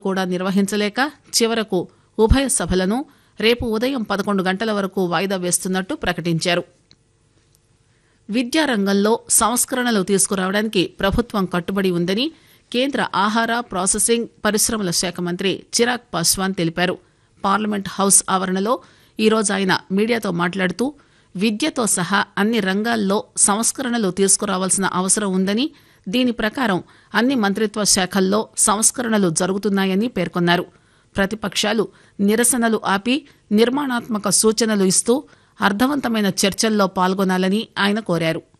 కూడా నిర్వహించలేక చివరకు ఉభయ సభలను రేపు ఉదయం పదకొండు గంటల వరకు వాయిదా వేస్తున్నట్టు ప్రకటించారు విద్యారంగంలో సంస్కరణలు తీసుకురావడానికి ప్రభుత్వం కట్టుబడి ఉందని కేంద్ర ఆహార ప్రాసెసింగ్ పరిశ్రమల శాఖ మంత్రి చిరాగ్ పాస్వాన్ తెలిపారు పార్లమెంట్ హౌస్ ఆవరణలో ఈరోజు ఆయన మీడియాతో మాట్లాడుతూ విద్యతో సహా అన్ని రంగాల్లో సంస్కరణలు తీసుకురావాల్సిన అవసరం ఉందని దీని ప్రకారం అన్ని మంత్రిత్వ శాఖల్లో సంస్కరణలు జరుగుతున్నాయని పేర్కొన్నారు ప్రతిపక్షాలు నిరసనలు ఆపి నిర్మాణాత్మక సూచనలు ఇస్తూ అర్థవంతమైన చర్చల్లో పాల్గొనాలని ఆయన కోరారు